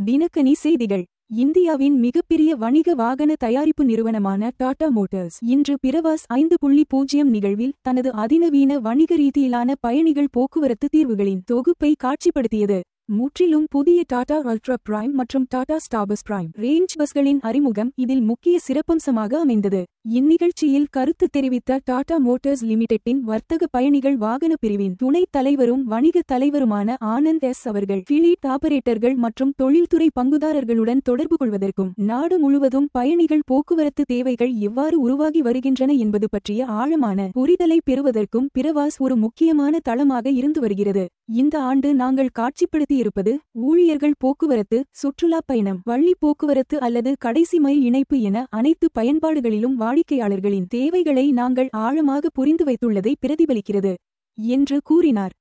தினக்கனி செய்திகள் இந்தியாவின் மிகப்பெரிய வணிக வாகன தயாரிப்பு நிறுவனமான டாடா மோட்டார்ஸ் இன்று பிரவாஸ் ஐந்து புள்ளி பூஜ்ஜியம் நிகழ்வில் தனது அதிநவீன வணிக ரீதியிலான பயணிகள் போக்குவரத்து தீர்வுகளின் தொகுப்பை காட்சிப்படுத்தியது முற்றிலும் புதிய டாடா அல்ட்ரா பிரைம் மற்றும் டாடா ஸ்டாபஸ் பிரைம் ரேஞ்ச் பஸ்களின் அறிமுகம் இதில் முக்கிய சிறப்பம்சமாக அமைந்தது இந்நிகழ்ச்சியில் கருத்து தெரிவித்த டாடா மோட்டார்ஸ் லிமிடெட்டின் வர்த்தக பயணிகள் வாகன பிரிவின் துணைத் தலைவரும் வணிக தலைவருமான ஆனந்த் எஸ் அவர்கள் ஃபிலீட் ஆபரேட்டர்கள் மற்றும் தொழில்துறை பங்குதாரர்களுடன் தொடர்பு கொள்வதற்கும் நாடு முழுவதும் பயணிகள் போக்குவரத்து தேவைகள் எவ்வாறு உருவாகி வருகின்றன என்பது பற்றிய ஆழமான புரிதலை பெறுவதற்கும் பிரவாஸ் ஒரு முக்கியமான தளமாக இருந்து வருகிறது இந்த ஆண்டு நாங்கள் காட்சிப்படுத்தியிருப்பது ஊழியர்கள் போக்குவரத்து சுற்றுலா பயணம் வள்ளி போக்குவரத்து அல்லது கடைசி மைல் இணைப்பு என அனைத்து பயன்பாடுகளிலும் வாடிக்கையாளர்களின் தேவைகளை நாங்கள் ஆழமாக புரிந்து வைத்துள்ளதை பிரதிபலிக்கிறது என்று கூறினார்